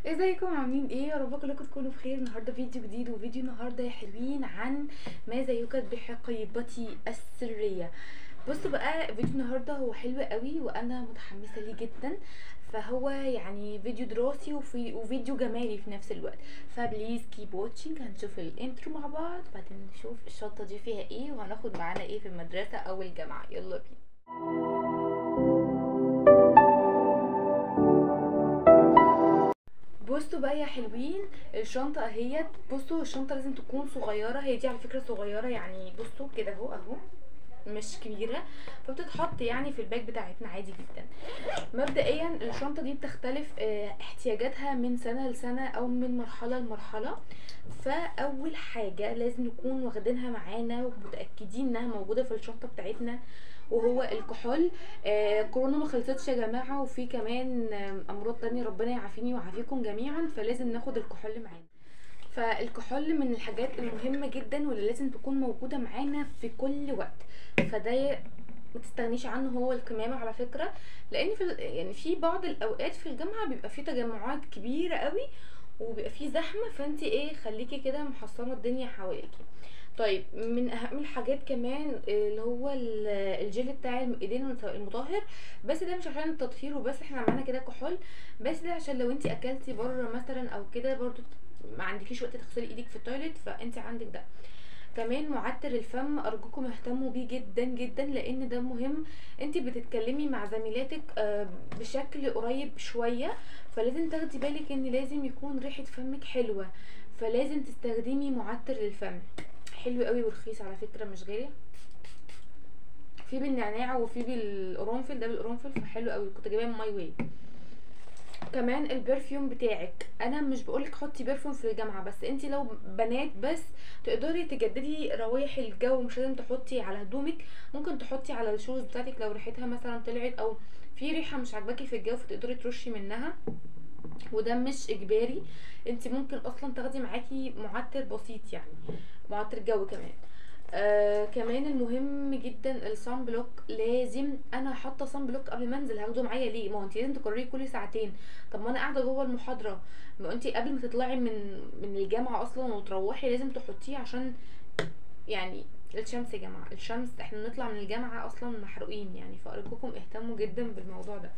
ازيكم عاملين ايه يا رب كلكم تكونوا بخير النهارده فيديو جديد وفيديو النهارده يا حلوين عن ماذا يوجد بحقيبتي السريه بصوا بقى فيديو النهارده هو حلو قوي وانا متحمسه ليه جدا فهو يعني فيديو دراسي وفي وفيديو جمالي في نفس الوقت فبليز كيب واتشنج هنشوف الانترو مع بعض بعدين نشوف الشنطه دي فيها ايه وهناخد معانا ايه في المدرسه او الجامعه يلا بينا بصوا بقى يا حلوين الشنطه اهيت بصوا الشنطه لازم تكون صغيره هي دي على فكره صغيره يعني بصوا كده اهو اهو مش كبيره فبتتحط يعني في الباك بتاعتنا عادي جدا مبدئيا الشنطه دي بتختلف اه، احتياجاتها من سنه لسنه او من مرحله لمرحله فاول حاجه لازم نكون واخدينها معانا ومتاكدين انها موجوده في الشنطه بتاعتنا وهو الكحول آه كورونا ما خلصتش يا جماعه وفي كمان آه، امراض تانية ربنا يعافيني ويعافيكم جميعا فلازم ناخد الكحول معانا فالكحول من الحاجات المهمه جدا واللي لازم تكون موجوده معانا في كل وقت فده ما تستغنيش عنه هو الكمامه على فكره لان في ال- يعني في بعض الاوقات في الجامعه بيبقى في تجمعات كبيره قوي وبيبقى في زحمه فانت ايه خليكي كده محصنه الدنيا حواليكي طيب من اهم الحاجات كمان اللي هو ال- الجل بتاع الايدين المطهر بس ده مش عشان التطهير وبس احنا معانا كده كحول بس ده عشان لو انت اكلتي بره مثلا او كده برضو ما عندكيش وقت تغسلي ايدك في التويليت فانت عندك ده كمان معطر الفم ارجوكم اهتموا بيه جدا جدا لان ده مهم انت بتتكلمي مع زميلاتك آه، بشكل قريب شويه فلازم تاخدي بالك ان لازم يكون ريحه فمك حلوه فلازم تستخدمي معطر للفم حلو قوي ورخيص على فكره مش غالي في بالنعناع وفي بالقرنفل ده بالقرنفل فحلو قوي كنت جايباه من ماي واي كمان البرفيوم بتاعك انا مش بقولك حطي برفيوم في الجامعه بس انت لو بنات بس تقدري تجددي روايح الجو مش لازم تحطي على هدومك ممكن تحطي على الشوز بتاعتك لو ريحتها مثلا طلعت او في ريحه مش عاجباكي في الجو فتقدري ترشي منها وده مش اجباري انت ممكن اصلا تاخدي معاكي معطر بسيط يعني معطر جو كمان آه كمان المهم جدا الصن بلوك لازم انا حاطه صن بلوك قبل ما انزل هاخده معايا ليه ما هو انت لازم تقرري كل ساعتين طب ما انا قاعده جوه المحاضره ما انت قبل ما تطلعي من من الجامعه اصلا وتروحي لازم تحطيه عشان يعني الشمس يا جماعه الشمس احنا بنطلع من الجامعه اصلا محروقين يعني فارجوكم اهتموا جدا بالموضوع ده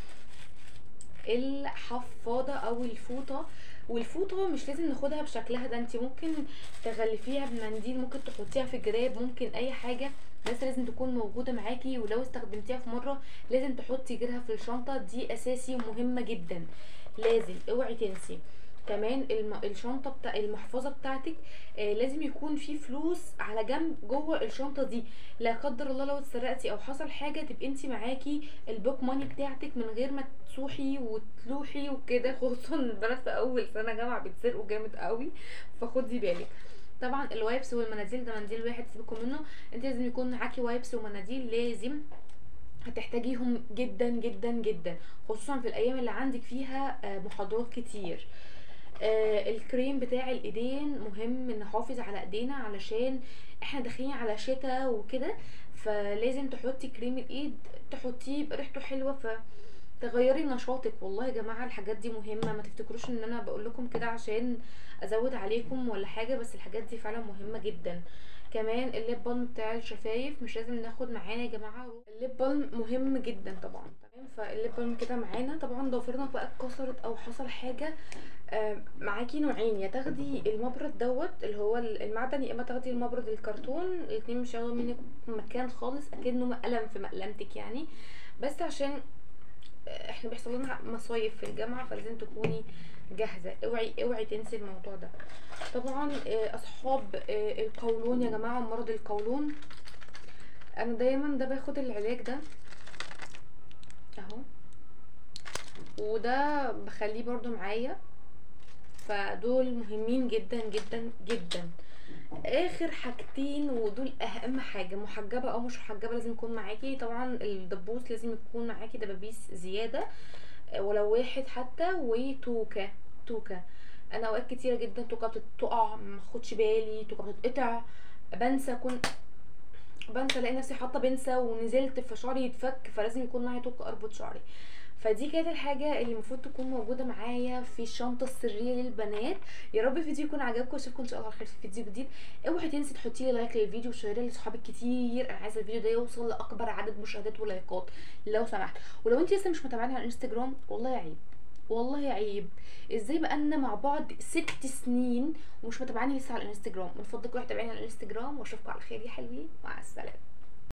الحفاضه او الفوطه والفوطه مش لازم ناخدها بشكلها ده انت ممكن تغلفيها بمنديل ممكن تحطيها في جراب ممكن اي حاجه بس لازم تكون موجوده معاكي ولو استخدمتيها في مره لازم تحطي جيرها في الشنطه دي اساسي ومهمه جدا لازم اوعي تنسي كمان الم... الشنطه بتاع المحفظه بتاعتك آه لازم يكون في فلوس على جنب جوه الشنطه دي لا قدر الله لو اتسرقتي او حصل حاجه تبقي انت معاكي البوك ماني بتاعتك من غير ما تسوحي وتلوحي وكده خصوصا البنات في اول سنه جامعه بيتسرقوا جامد قوي فخدي بالك طبعا الوايبس والمناديل ده منديل واحد سيبكم منه انت لازم يكون معاكي وايبس ومناديل لازم هتحتاجيهم جدا جدا جدا خصوصا في الايام اللي عندك فيها آه، محاضرات كتير آه، الكريم بتاع الايدين مهم نحافظ على ايدينا علشان احنا داخلين على شتاء وكده فلازم تحطي كريم الايد تحطيه يبقى ريحته حلوه ف تغيري نشاطك والله يا جماعه الحاجات دي مهمه ما تفتكروش ان انا بقول لكم كده عشان ازود عليكم ولا حاجه بس الحاجات دي فعلا مهمه جدا كمان الليب بالم بتاع الشفايف مش لازم ناخد معانا يا جماعه الليب بالم مهم جدا طبعا تمام فالليب بالم كده معانا طبعا ضوافرنا بقى اتكسرت او حصل حاجه آه، معاكي نوعين يا تاخدي المبرد دوت اللي هو المعدن يا اما تاخدي المبرد الكرتون الاتنين مش هياخدوا منك مكان خالص اكنه قلم في مقلمتك يعني بس عشان احنا بيحصل لنا مصايف في الجامعه فلازم تكوني جاهزه اوعي اوعي تنسي الموضوع ده طبعا آه، اصحاب آه، القولون يا جماعه مرض القولون انا دايما ده باخد العلاج ده اهو وده بخليه برضو معايا فدول مهمين جدا جدا جدا اخر حاجتين ودول اهم حاجه محجبه او مش محجبه لازم يكون معاكي طبعا الدبوس لازم يكون معاكي دبابيس زياده آه، ولو واحد حتى وتوكه توكه انا اوقات كتيره جدا توكه بتقع ما اخدش بالي توكه بتتقطع بنسى اكون بنسى الاقي نفسي حاطه بنسى ونزلت فشعري يتفك فلازم يكون معايا توكه اربط شعري فدي كانت الحاجه اللي المفروض تكون موجوده معايا في الشنطه السريه للبنات يا رب الفيديو يكون عجبكم واشوفكم ان شاء الله على خير في فيديو جديد اوعي تنسي تحطي لي لايك للفيديو وشيريه لصحابك كتير انا عايزه الفيديو ده يوصل لاكبر عدد مشاهدات ولايكات لو سمحت ولو انت لسه مش متابعاني على الانستجرام والله عيب والله عيب ازاي بقالنا مع بعض ست سنين ومش متابعاني لسه على الانستجرام من فضلك روحي تابعيني على الانستجرام واشوفكم على خير يا حلوين مع السلامه